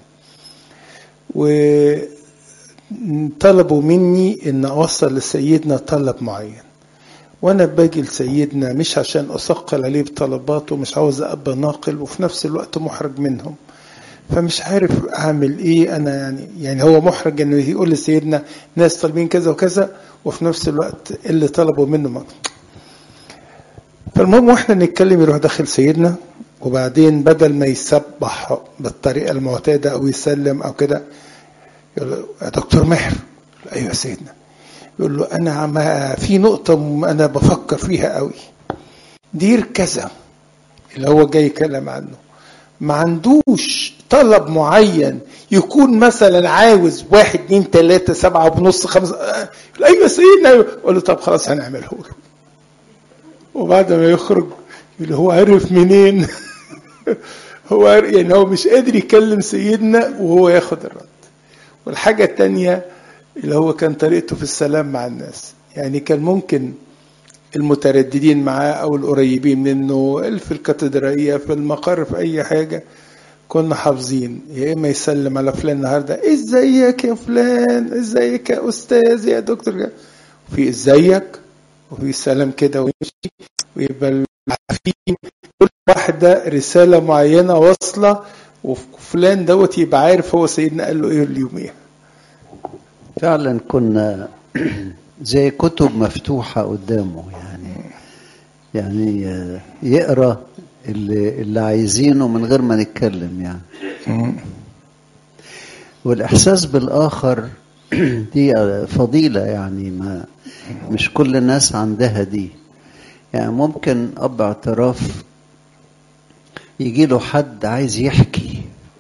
وطلبوا مني ان اوصل لسيدنا طلب معين وانا باجي لسيدنا مش عشان اثقل عليه بطلباته مش عاوز ابقى ناقل وفي نفس الوقت محرج منهم فمش عارف اعمل ايه انا يعني يعني هو محرج انه يقول لسيدنا ناس طالبين كذا وكذا وفي نفس الوقت اللي طلبوا منه ما فالمهم واحنا نتكلم يروح داخل سيدنا وبعدين بدل ما يسبح بالطريقه المعتاده او يسلم او كده يقول له يا دكتور ماهر ايوه يا سيدنا يقول له انا ما في نقطه انا بفكر فيها قوي دير كذا اللي هو جاي يتكلم عنه ما عندوش طلب معين يكون مثلا عاوز واحد اتنين تلاتة سبعة ونص خمسة يقول أيوة سيدنا يقول له طب خلاص هنعمله له وبعد ما يخرج يقول هو عرف منين هو عرف يعني هو مش قادر يكلم سيدنا وهو ياخد الرد والحاجة التانية اللي هو كان طريقته في السلام مع الناس يعني كان ممكن المترددين معاه او القريبين منه في الكاتدرائيه في المقر في اي حاجه كنا حافظين يا اما يسلم على فلان النهارده ازيك يا فلان ازيك يا استاذ يا دكتور في ازيك وفي سلام كده ويمشي ويبقى عارفين كل واحده رساله معينه واصله وفلان دوت يبقى عارف هو سيدنا قال له ايه اليوميها فعلا كنا زي كتب مفتوحة قدامه يعني يعني يقرا اللي, اللي عايزينه من غير ما نتكلم يعني والإحساس بالآخر دي فضيلة يعني ما مش كل الناس عندها دي يعني ممكن أب اعتراف يجي له حد عايز يحكي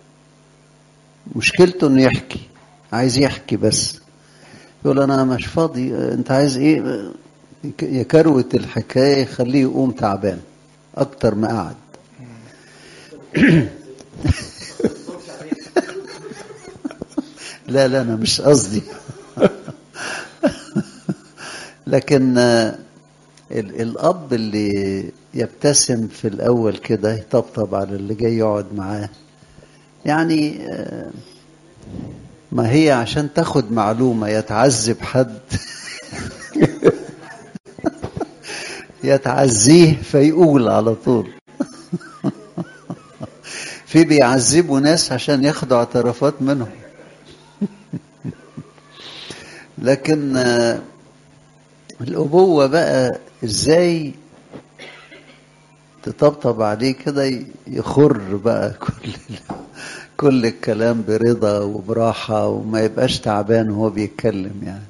مشكلته انه يحكي عايز يحكي بس يقول انا مش فاضي انت عايز ايه يكروت الحكايه يخليه يقوم تعبان اكتر ما قعد لا لا انا مش قصدي لكن الاب اللي يبتسم في الاول كده يطبطب على اللي جاي يقعد معاه يعني ما هي عشان تاخد معلومة يتعذب حد يتعزيه فيقول على طول في بيعذبوا ناس عشان ياخدوا اعترافات منهم لكن الأبوة بقى ازاي تطبطب عليه كده يخر بقى كل كل الكلام برضا وبراحة وما يبقاش تعبان وهو بيتكلم يعني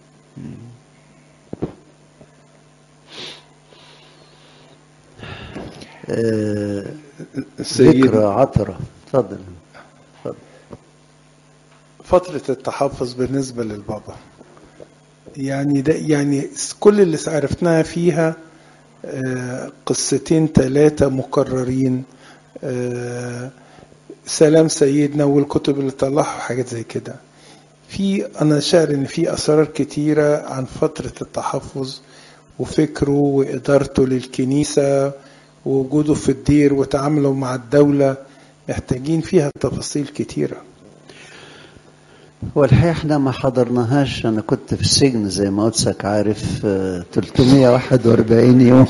آه ذكرى عطرة اتفضل اتفضل فترة التحفظ بالنسبة للبابا يعني ده يعني كل اللي عرفناها فيها آه قصتين ثلاثة مكررين آه سلام سيدنا والكتب اللي طلعها وحاجات زي كده في انا شاعر ان في اسرار كتيره عن فتره التحفظ وفكره وادارته للكنيسه ووجوده في الدير وتعامله مع الدوله محتاجين فيها تفاصيل كتيره والحقيقة احنا ما حضرناهاش انا كنت في السجن زي ما قدسك عارف 341 يوم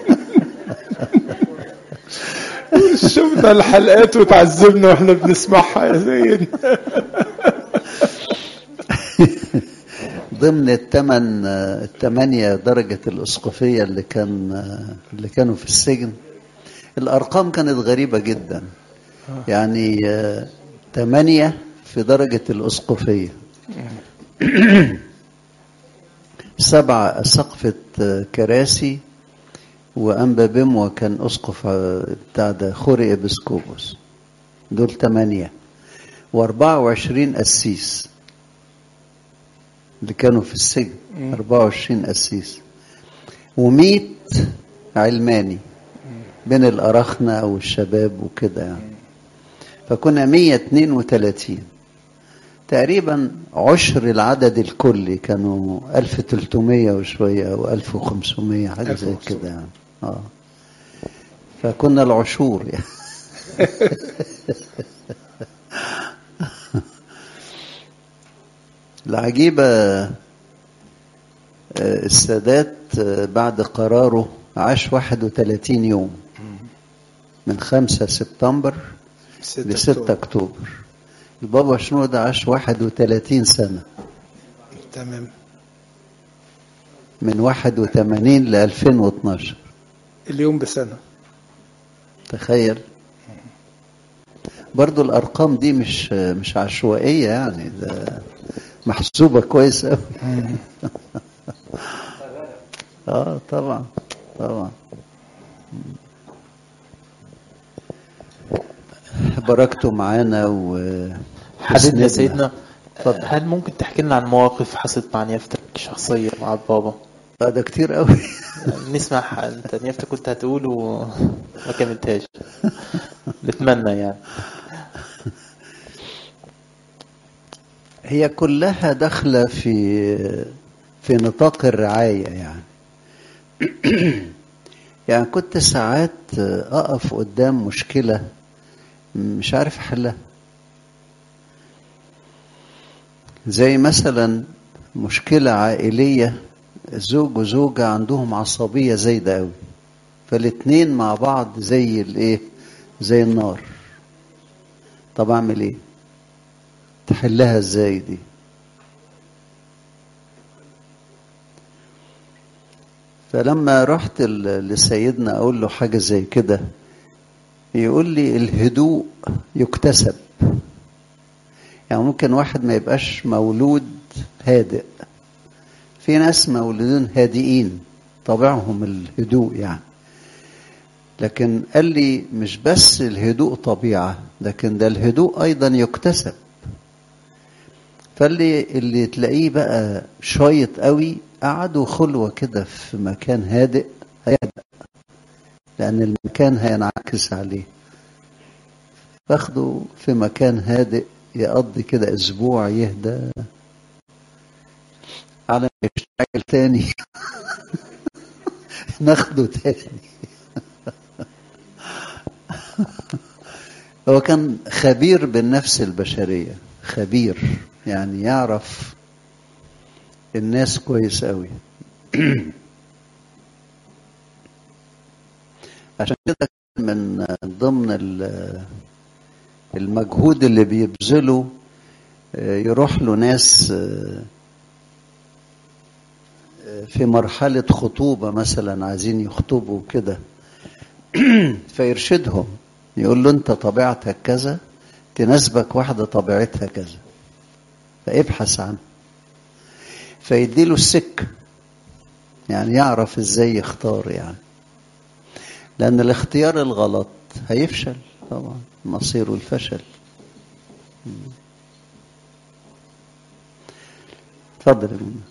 شفنا الحلقات وتعذبنا واحنا بنسمعها يا سيدنا ضمن الثمن الثمانية درجة الأسقفية اللي كان اللي كانوا في السجن الأرقام كانت غريبة جدا يعني ثمانية في درجة الأسقفية سبعة سقفة كراسي وأنبا بموى كان أسقف بتاع ده خوري إبسكوبوس دول ثمانية وأربعة وعشرين قسيس اللي كانوا في السجن أربعة وعشرين قسيس ومية علماني بين الأرخنة والشباب وكده يعني فكنا مية اتنين وتلاتين تقريبا عشر العدد الكلي كانوا 1300 وشوية أو 1500 حاجة زي 1500. كده يعني اه فكنا العشور يعني العجيبة آه، السادات آه، بعد قراره عاش 31 يوم من 5 سبتمبر ل 6 اكتوبر البابا شنودة عاش 31 سنة تمام من 81 ل 2012 اليوم بسنة تخيل برضو الارقام دي مش مش عشوائيه يعني ده محسوبه كويس قوي اه طبعا طبعا بركته معانا و حبيبنا تسندنا. يا سيدنا اتفضل. هل ممكن تحكي لنا عن مواقف حصلت مع نيافتك شخصية مع البابا آه، ده كتير قوي يعني نسمع انت نيافتك كنت هتقول وما كملتهاش نتمنى يعني هي كلها داخله في في نطاق الرعايه يعني يعني كنت ساعات اقف قدام مشكله مش عارف احلها زي مثلا مشكله عائليه زوج وزوجه عندهم عصبيه زايده قوي فالاتنين مع بعض زي الايه زي النار طب اعمل ايه تحلها ازاي دي فلما رحت ل- لسيدنا اقول له حاجه زي كده يقول لي الهدوء يكتسب يعني ممكن واحد ما يبقاش مولود هادئ في ناس مولودين هادئين طبعهم الهدوء يعني لكن قال لي مش بس الهدوء طبيعه لكن ده الهدوء ايضا يكتسب فاللي اللي تلاقيه بقى شايط قوي قعدوا خلوة كده في مكان هادئ هيهدأ لأن المكان هينعكس عليه فاخده في مكان هادئ يقضي كده أسبوع يهدى على ما يشتغل تاني ناخده تاني هو كان خبير بالنفس البشرية خبير يعني يعرف الناس كويس قوي عشان كده كان من ضمن ال- المجهود اللي بيبذله آه، يروح له ناس آه، آه، في مرحلة خطوبة مثلا عايزين يخطبوا كده فيرشدهم يقول له انت طبيعتك كذا تناسبك واحدة طبيعتها كذا فابحث عنه فيديله السكة يعني يعرف ازاي يختار يعني لأن الاختيار الغلط هيفشل طبعا مصيره الفشل مم. اتفضل يا منى.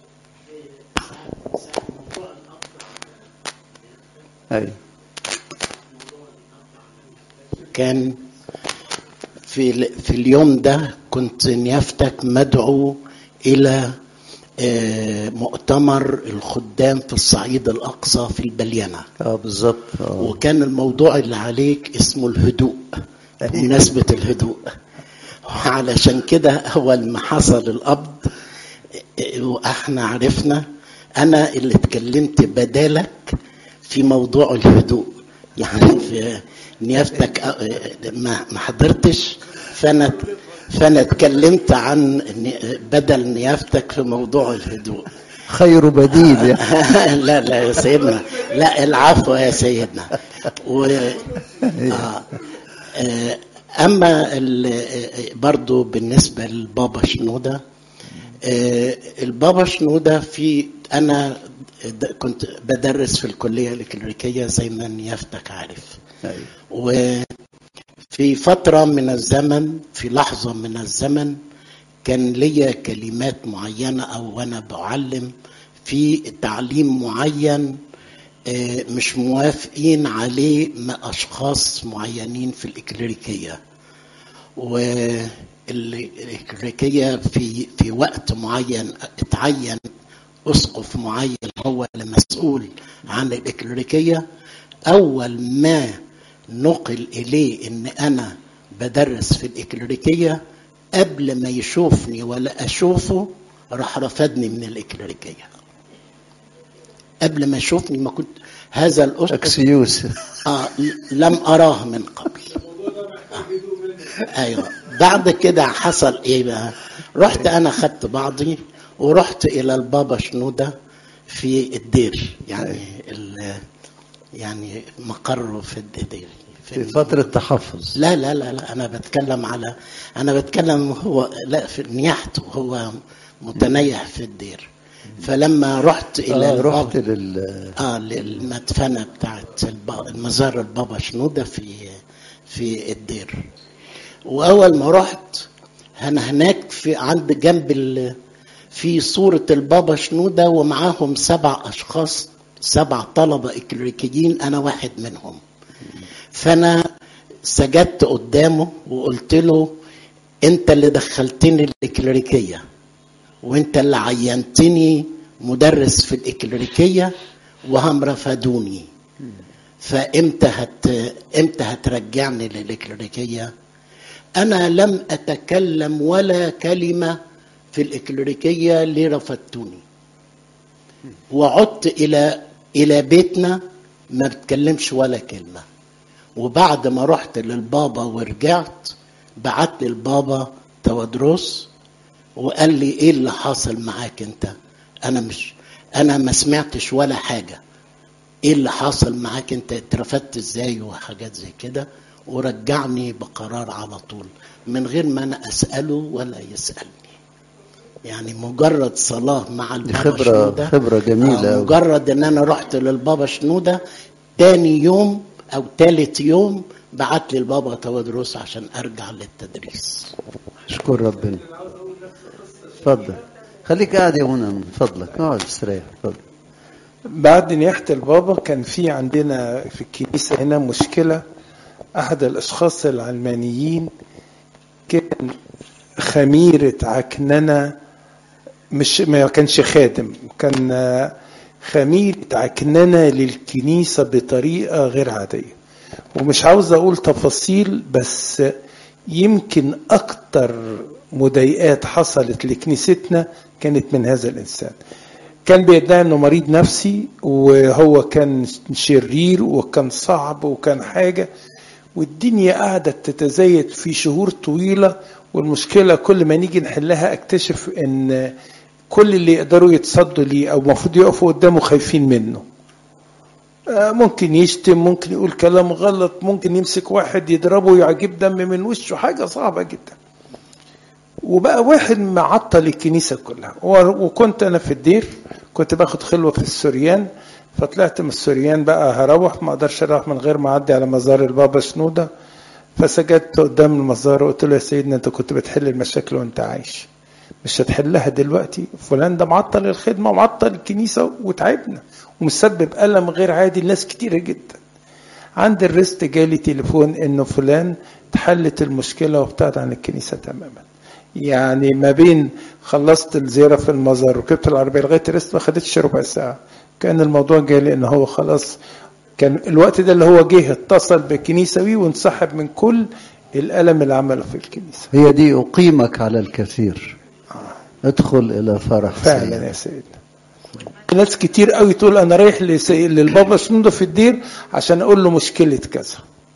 ايوه كان في ال- في اليوم ده كنت نيافتك مدعو الى آه، مؤتمر الخدام في الصعيد الاقصى في البلينه اه بالظبط اه وكان الموضوع اللي عليك اسمه الهدوء بمناسبة الهدوء علشان كده أول ما حصل القبض إيه، واحنا عرفنا أنا اللي اتكلمت بدالك في موضوع الهدوء يعني في نيافتك آه، ما ما حضرتش فأنا فأنا اتكلمت عن ني- بدل نيافتك في موضوع الهدوء خير بديل يعني. لا لا يا سيدنا لا العفو يا سيدنا و... آه. آه، اما ال- آه، برضو بالنسبه للبابا شنوده آه، البابا شنوده في انا د- كنت بدرس في الكليه الكليريكيه زي ما نيافتك عارف أيوة. وفي فترة من الزمن في لحظة من الزمن كان ليا كلمات معينة أو وأنا بعلم في تعليم معين آه، مش موافقين عليه مع أشخاص معينين في الإكليريكية الإكليريكية في في وقت معين اتعين أسقف معين هو اللي مسؤول عن الإكليريكية أول ما نقل إليه إن أنا بدرس في الإكليريكية قبل ما يشوفني ولا أشوفه راح رفضني من الإكليريكية قبل ما يشوفني ما كنت هذا الأسقف اكسيوس آه لم أراه من قبل ايوه بعد كده حصل ايه بقى رحت انا خدت بعضي ورحت الى البابا شنوده في الدير يعني ال يعني مقره في الدير في فترة تحفظ لا لا لا لا انا بتكلم على انا بتكلم هو لا في نياحته هو متنيح في الدير فلما رحت الى آه البابا رحت لل اه للمدفنه بتاعت الب- المزار البابا شنوده في في الدير واول ما رحت انا هناك في عند جنب ال... في صوره البابا شنوده ومعاهم سبع اشخاص سبع طلبه اكليريكيين انا واحد منهم فانا سجدت قدامه وقلت له انت اللي دخلتني الاكليريكيه وانت اللي عينتني مدرس في الإكليريكية وهم رفضوني فامتى هت امتى هترجعني للإكليريكية أنا لم أتكلم ولا كلمة في الإكليريكية اللي رفضتوني وعدت إلى إلى بيتنا ما بتكلمش ولا كلمة وبعد ما رحت للبابا ورجعت بعت لي البابا تودروس وقال لي ايه اللي حاصل معاك انت انا مش انا ما سمعتش ولا حاجه ايه اللي حاصل معاك انت اترفدت ازاي وحاجات زي كده ورجعني بقرار على طول من غير ما انا اساله ولا يسالني يعني مجرد صلاه مع دي البابا خبرة شنودة خبرة جميلة آه، أوي. مجرد ان انا رحت للبابا شنوده تاني يوم او تالت يوم بعت لي البابا تودروس عشان ارجع للتدريس اشكر ربنا اتفضل خليك قاعد يا منى من فضلك اقعد استريح اتفضل بعد نياحة البابا كان في عندنا في الكنيسة هنا مشكلة أحد الأشخاص العلمانيين كان خميرة عكننة مش ما كانش خادم كان آه، خميرة عكننة للكنيسة بطريقة غير عادية ومش عاوز أقول تفاصيل بس يمكن أكتر مضايقات حصلت لكنيستنا كانت من هذا الإنسان كان بيدعي انه مريض نفسي وهو كان شرير وكان صعب وكان حاجه والدنيا قعدت تتزايد في شهور طويله والمشكله كل ما نيجي نحلها اكتشف ان كل اللي يقدروا يتصدوا ليه او المفروض يقفوا قدامه خايفين منه آه، ممكن يشتم ممكن يقول كلام غلط ممكن يمسك واحد يضربه ويعجب دم من وشه حاجه صعبه جدا وبقى واحد معطل الكنيسه كلها و- وكنت انا في الدير كنت باخد خلوه في السوريان فطلعت من السوريان بقى هروح ما اقدرش اروح من غير ما اعدي على مزار البابا شنوده فسجدت قدام المزار وقلت له يا سيدنا انت كنت بتحل المشاكل وانت عايش مش هتحلها دلوقتي فلان ده معطل الخدمه ومعطل الكنيسه وتعبنا ومسبب الم غير عادي لناس كتيره جدا عند الريست جالي تليفون انه فلان اتحلت المشكله وابتعد عن الكنيسه تماما يعني ما بين خلصت الزياره في المزار وركبت العربيه لغايه الريست ما خدتش ربع ساعه كان الموضوع جالي ان هو خلاص كان الوقت ده اللي هو جه اتصل بالكنيسه بيه وانسحب من كل الالم اللي عمله في الكنيسه هي دي أقيمك على الكثير ادخل إلى فرح فعلا سيد يا سيدنا ناس كتير قوي تقول انا رايح لسي- للبابا شنودة في الدير عشان اقول له مشكله كذا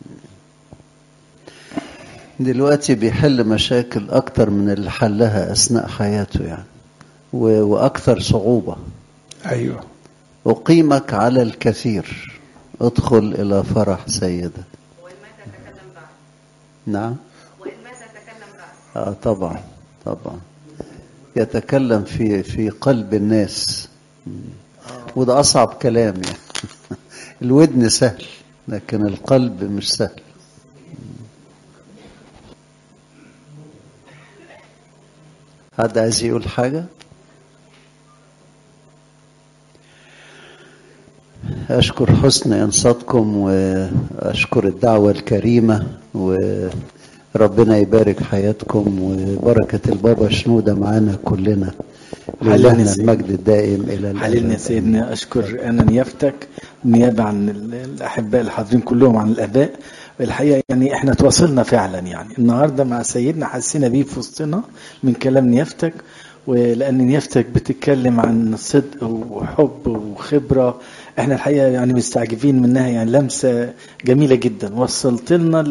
دلوقتي بيحل مشاكل أكتر من اللي حلها أثناء حياته يعني و- وأكثر صعوبة ايوه أقيمك على الكثير ادخل إلى فرح سيدك وإن مات تكلم بعد نعم وإن مات تكلم بعد آه طبعا طبعا يتكلم في في قلب الناس مم. وده أصعب كلام يعني الودن سهل لكن القلب مش سهل حد عايز يقول حاجة؟ أشكر حسن إنصاتكم وأشكر الدعوة الكريمة ربنا يبارك حياتكم وبركة البابا شنودة معانا كلنا حللني لله سيدنا. المجد الدائم إلى حللني يا الأبد سيدنا أشكر أنا نيافتك نيابة عن ال- الأحباء الحاضرين كلهم عن الآباء الحقيقة يعني إحنا تواصلنا فعلا يعني النهاردة مع سيدنا حسينا بيه في وسطنا من كلام نيافتك ولأن نيافتك بتتكلم عن صدق وحب وخبرة احنا الحقيقة يعني مستعجبين منها يعني لمسة جميلة جدا وصلت لنا